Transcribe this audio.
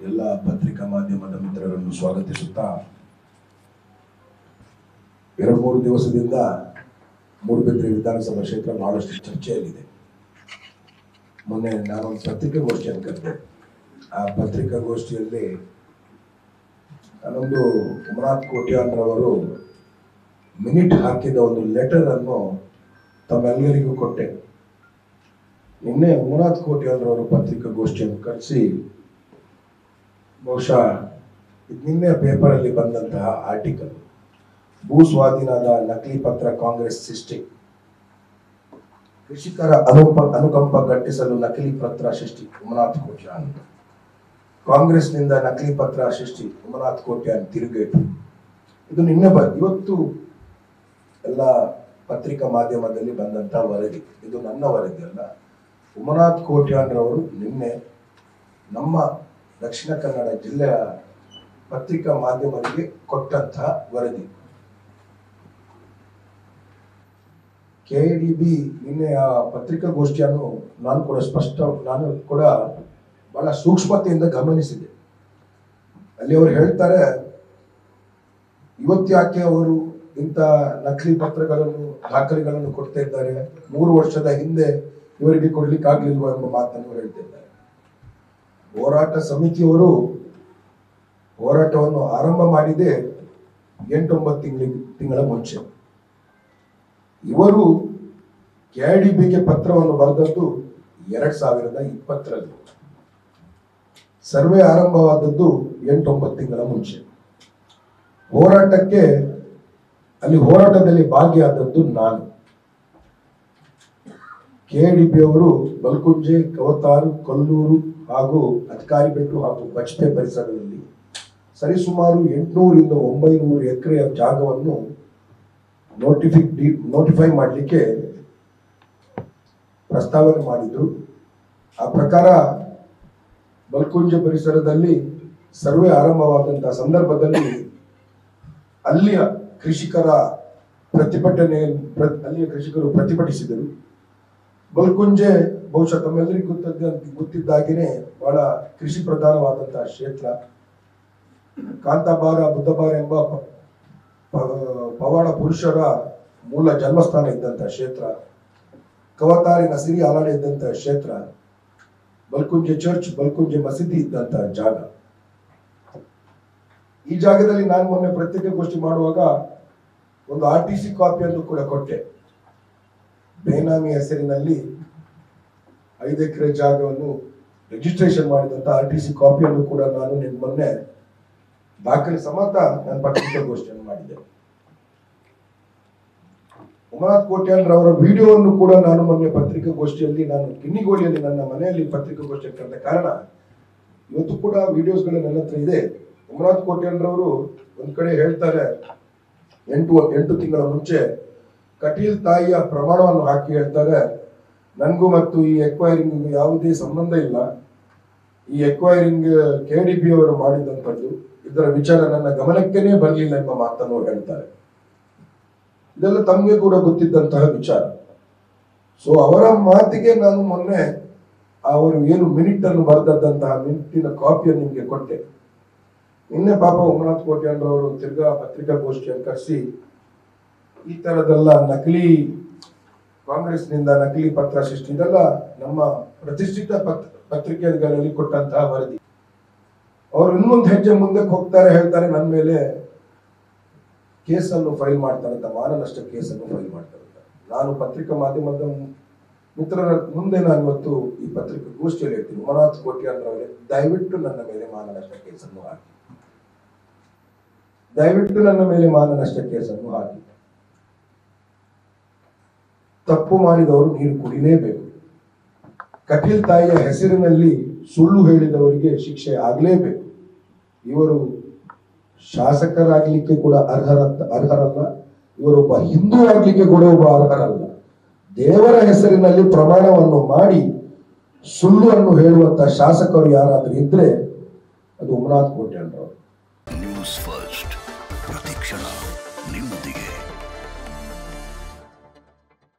ಎಲ್ಲ ಪತ್ರಿಕಾ ಮಾಧ್ಯಮದ ಮಿತ್ರರನ್ನು ಸ್ವಾಗತಿಸುತ್ತಾ ಎರಡು ಮೂರು ದಿವಸದಿಂದ ಮೂಡುಬಿದ್ರೆ ವಿಧಾನಸಭಾ ಕ್ಷೇತ್ರ ಬಹಳಷ್ಟು ಚರ್ಚೆಯಲ್ಲಿದೆ ಮೊನ್ನೆ ನಾನೊಂದು ಪತ್ರಿಕಾಗೋಷ್ಠಿಯನ್ನು ಕರೆದೆ ಆ ಪತ್ರಿಕಾಗೋಷ್ಠಿಯಲ್ಲಿ ನಾನೊಂದು ಉಮನಾಥ್ ಕೋಟ್ಯಾನ್ರವರು ಮಿನಿಟ್ ಹಾಕಿದ ಒಂದು ಲೆಟರ್ ಅನ್ನು ತಮ್ಮೆಲ್ಲರಿಗೂ ಕೊಟ್ಟೆ ನಿನ್ನೆ ಉಮನಾಥ್ ಕೋಟ್ಯಾನ್ರವರು ಪತ್ರಿಕಾಗೋಷ್ಠಿಯನ್ನು ಕರೆಸಿ ಬಹುಶಃ ಇದು ನಿನ್ನೆ ಪೇಪರಲ್ಲಿ ಬಂದಂತಹ ಆರ್ಟಿಕಲ್ ಭೂ ಸ್ವಾಧೀನದ ನಕಲಿ ಪತ್ರ ಕಾಂಗ್ರೆಸ್ ಸೃಷ್ಟಿ ಕೃಷಿಕರ ಅನುಪ ಅನುಕಂಪ ಗಟ್ಟಿಸಲು ನಕಲಿ ಪತ್ರ ಸೃಷ್ಟಿ ಉಮನಾಥ್ ಕೋಟ್ಯಾನ್ ಕಾಂಗ್ರೆಸ್ನಿಂದ ನಕಲಿ ಪತ್ರ ಸೃಷ್ಟಿ ಉಮನಾಥ್ ಕೋಟ್ಯಾನ್ ತಿರುಗೇಟು ಇದು ನಿನ್ನೆ ಬ ಇವತ್ತು ಎಲ್ಲ ಪತ್ರಿಕಾ ಮಾಧ್ಯಮದಲ್ಲಿ ಬಂದಂತಹ ವರದಿ ಇದು ನನ್ನ ವರದಿ ಅಲ್ಲ ಉಮನಾಥ್ ಕೋಟ್ಯಾನ್ರವರು ನಿನ್ನೆ ನಮ್ಮ ದಕ್ಷಿಣ ಕನ್ನಡ ಜಿಲ್ಲೆಯ ಪತ್ರಿಕಾ ಮಾಧ್ಯಮರಿಗೆ ಕೊಟ್ಟಂತಹ ವರದಿ ಕೆ ಡಿ ಬಿ ನಿನ್ನೆ ಆ ಪತ್ರಿಕಾಗೋಷ್ಠಿಯನ್ನು ನಾನು ಕೂಡ ಸ್ಪಷ್ಟ ನಾನು ಕೂಡ ಬಹಳ ಸೂಕ್ಷ್ಮತೆಯಿಂದ ಗಮನಿಸಿದೆ ಅಲ್ಲಿ ಅವರು ಹೇಳ್ತಾರೆ ಇವತ್ತ್ಯಾಕೆ ಅವರು ಇಂಥ ನಕಲಿ ಪತ್ರಗಳನ್ನು ದಾಖಲೆಗಳನ್ನು ಕೊಡ್ತಾ ಇದ್ದಾರೆ ಮೂರು ವರ್ಷದ ಹಿಂದೆ ಇವರಿಗೆ ಕೊಡ್ಲಿಕ್ಕೆ ಆಗ್ಲಿಲ್ವ ಎಂಬ ಮಾತನ್ನು ಹೇಳ್ತಿದ್ದಾರೆ ಹೋರಾಟ ಸಮಿತಿಯವರು ಹೋರಾಟವನ್ನು ಆರಂಭ ಮಾಡಿದೆ ಎಂಟೊಂಬತ್ತು ತಿಂಗಳ ತಿಂಗಳ ಮುಂಚೆ ಇವರು ಕೆಐಡಿಬಿಗೆ ಪತ್ರವನ್ನು ಬರೆದದ್ದು ಎರಡ್ ಸಾವಿರದ ಇಪ್ಪತ್ತರಲ್ಲಿ ಸರ್ವೆ ಆರಂಭವಾದದ್ದು ಎಂಟೊಂಬತ್ತು ತಿಂಗಳ ಮುಂಚೆ ಹೋರಾಟಕ್ಕೆ ಅಲ್ಲಿ ಹೋರಾಟದಲ್ಲಿ ಭಾಗಿಯಾದದ್ದು ನಾನು ಕೆಡಿಪಿ ಅವರು ಬಲ್ಕುಂಜೆ ಕವತಾರು ಕೊಲ್ಲೂರು ಹಾಗೂ ಅಧಿಕಾರಿ ಬೆಟ್ಟು ಹಾಗೂ ಬಚ್ಪೆ ಪರಿಸರದಲ್ಲಿ ಸರಿಸುಮಾರು ಎಂಟುನೂರಿಂದ ಒಂಬೈನೂರು ಎಕರೆಯ ಜಾಗವನ್ನು ನೋಟಿಫಿ ನೋಟಿಫೈ ಮಾಡಲಿಕ್ಕೆ ಪ್ರಸ್ತಾವನೆ ಮಾಡಿದ್ರು ಆ ಪ್ರಕಾರ ಬಲ್ಕುಂಜ ಪರಿಸರದಲ್ಲಿ ಸರ್ವೆ ಆರಂಭವಾದಂತಹ ಸಂದರ್ಭದಲ್ಲಿ ಅಲ್ಲಿಯ ಕೃಷಿಕರ ಪ್ರತಿಭಟನೆ ಪ್ರ- ಅಲ್ಲಿಯ ಕೃಷಿಕರು ಪ್ರತಿಭಟಿಸಿದರು ಬಲ್ಕುಂಜೆ ಬಹುಶಃ ತಮ್ಮೆಲ್ಲರಿಗೂ ಗೊತ್ತದ್ದ ಗೊತ್ತಿದ್ದಾಗಿನೇ ಬಹಳ ಕೃಷಿ ಪ್ರಧಾನವಾದಂತಹ ಕ್ಷೇತ್ರ ಕಾಂತಾಬಾರ ಬುದ್ಧಬಾರ ಎಂಬ ಪ- ಪ- ಪವಾಡ ಪುರುಷರ ಮೂಲ ಜನ್ಮಸ್ಥಾನ ಇದ್ದಂತಹ ಕ್ಷೇತ್ರ ಕವತಾರಿ ನಸಿರಿ ಆಲಾಡೆ ಇದ್ದಂತಹ ಕ್ಷೇತ್ರ ಬಲ್ಕುಂಜೆ ಚರ್ಚ್ ಬಲ್ಕುಂಜೆ ಮಸೀದಿ ಇದ್ದಂತಹ ಜಾಗ ಈ ಜಾಗದಲ್ಲಿ ನಾನು ಮೊನ್ನೆ ಪತ್ರಿಕಾಗೋಷ್ಠಿ ಮಾಡುವಾಗ ಒಂದು ಆರ್ ಟಿ ಸಿ ಕಾಪಿಯನ್ನು ಕೂಡ ಕೊಟ್ಟೆ ಬೇನಾಮಿ ಹೆಸರಿನಲ್ಲಿ ಐದು ಎಕರೆ ಜಾಗವನ್ನು ರಿಜಿಸ್ಟ್ರೇಷನ್ ಮಾಡಿದಂತ ಆರ್ ಟಿ ಸಿ ಕಾಪಿಯನ್ನು ಕೂಡ ನಾನು ನಿನ್ ಮೊನ್ನೆ ದಾಖಲೆ ಸಮೇತ ನಾನು ಪತ್ರಿಕಾಗೋಷ್ಠಿಯನ್ನು ಮಾಡಿದ್ದೆ ಉಮನಾಥ್ ಕೋಟ್ಯಾನ್ ರವರ ವಿಡಿಯೋವನ್ನು ಕೂಡ ನಾನು ಮೊನ್ನೆ ಪತ್ರಿಕಾಗೋಷ್ಠಿಯಲ್ಲಿ ನಾನು ಕಿನ್ನಿಗೋಳಿಯಲ್ಲಿ ನನ್ನ ಮನೆಯಲ್ಲಿ ಪತ್ರಿಕಾಗೋಷ್ಠಿ ಕರೆದ ಕಾರಣ ಇವತ್ತು ಕೂಡ ವಿಡಿಯೋಸ್ಗಳು ನನ್ನ ಹತ್ರ ಇದೆ ಉಮನಾಥ್ ಕೋಟ್ಯಾನ್ ರವರು ಒಂದ್ ಕಡೆ ಹೇಳ್ತಾರೆ ಎಂಟು ಎಂಟು ತಿಂಗಳ ಮುಂಚೆ ಕಟೀಲ್ ತಾಯಿಯ ಪ್ರಮಾಣವನ್ನು ಹಾಕಿ ಹೇಳ್ತಾರೆ ನನಗೂ ಮತ್ತು ಈ ಎಕ್ವೈರಿಂಗ್ ಯಾವುದೇ ಸಂಬಂಧ ಇಲ್ಲ ಈ ಎಕ್ವೈರಿಂಗ್ ಕೆ ಡಿ ಬಿ ಅವರು ಮಾಡಿದಂಥದ್ದು ಇದರ ವಿಚಾರ ನನ್ನ ಗಮನಕ್ಕೇನೆ ಬರಲಿಲ್ಲ ಎಂಬ ಮಾತನ್ನು ಹೇಳ್ತಾರೆ ಇದೆಲ್ಲ ತಮಗೆ ಕೂಡ ಗೊತ್ತಿದ್ದಂತಹ ವಿಚಾರ ಸೊ ಅವರ ಮಾತಿಗೆ ನಾನು ಮೊನ್ನೆ ಅವರು ಏನು ಮಿನಿಟ್ ಅನ್ನು ಬರೆದದ್ದಂತಹ ಮಿನಿಟಿನ ಕಾಪಿಯನ್ನು ನಿಮಗೆ ಕೊಟ್ಟೆ ನಿನ್ನೆ ಪಾಪ ಉಮನಾಥ್ ಕೋಟ್ಯಾನ್ ಅವರು ತಿರ್ಗಾ ಪತ್ರಿಕಾಗೋಷ್ಠಿಯನ್ನು ಕರೆಸಿ ಈ ತರದೆಲ್ಲ ನಕಲಿ ಕಾಂಗ್ರೆಸ್ನಿಂದ ನಕಲಿ ಪತ್ರ ಸೃಷ್ಟಿ ಇದೆಲ್ಲ ನಮ್ಮ ಪ್ರತಿಷ್ಠಿತ ಪತ್ ಪತ್ರಿಕೆಗಳಲ್ಲಿ ಕೊಟ್ಟಂತಹ ವರದಿ ಅವರು ಇನ್ನೊಂದು ಹೆಜ್ಜೆ ಮುಂದಕ್ಕೆ ಹೋಗ್ತಾರೆ ಹೇಳ್ತಾರೆ ನನ್ನ ಮೇಲೆ ಕೇಸನ್ನು ಫೈಲ್ ಮಾಡ್ತಾರಂತ ಮಾನನಷ್ಟ ಕೇಸನ್ನು ಫೈಲ್ ಮಾಡ್ತಾರಂತ ನಾನು ಪತ್ರಿಕಾ ಮಾಧ್ಯಮದ ಮಿತ್ರರ ಮುಂದೆ ನಾನು ಇವತ್ತು ಈ ಪತ್ರಿಕಾ ಗೋಷ್ಠಿಯಲ್ಲಿ ಹೇಳ್ತೀನಿ ಉಮನಾಥ್ ಕೋಟ್ಯಾನ್ರವರೇ ದಯವಿಟ್ಟು ನನ್ನ ಮೇಲೆ ಮಾನನಷ್ಟ ಕೇಸನ್ನು ಹಾಕಿ ದಯವಿಟ್ಟು ನನ್ನ ಮೇಲೆ ಮಾನನಷ್ಟ ಕೇಸನ್ನು ಹಾಕಿ ತಪ್ಪು ಮಾಡಿದವರು ನೀರು ಕುಡಿಲೇಬೇಕು ಕಟೀಲ್ ತಾಯಿಯ ಹೆಸರಿನಲ್ಲಿ ಸುಳ್ಳು ಹೇಳಿದವರಿಗೆ ಶಿಕ್ಷೆ ಆಗಲೇಬೇಕು ಇವರು ಶಾಸಕರಾಗ್ಲಿಕ್ಕೆ ಕೂಡ ಅರ್ಹರ ಅರ್ಹರಲ್ಲ ಇವರೊಬ್ಬ ಹಿಂದೂ ಆಗ್ಲಿಕ್ಕೆ ಕೂಡ ಒಬ್ಬ ಅರ್ಹರಲ್ಲ ದೇವರ ಹೆಸರಿನಲ್ಲಿ ಪ್ರಮಾಣವನ್ನು ಮಾಡಿ ಸುಳ್ಳು ಅನ್ನು ಹೇಳುವಂತ ಶಾಸಕರು ಯಾರಾದ್ರೂ ಇದ್ರೆ ಅದು ಉಮನಾಥ್ ಕೋಟ್ಯಾನ್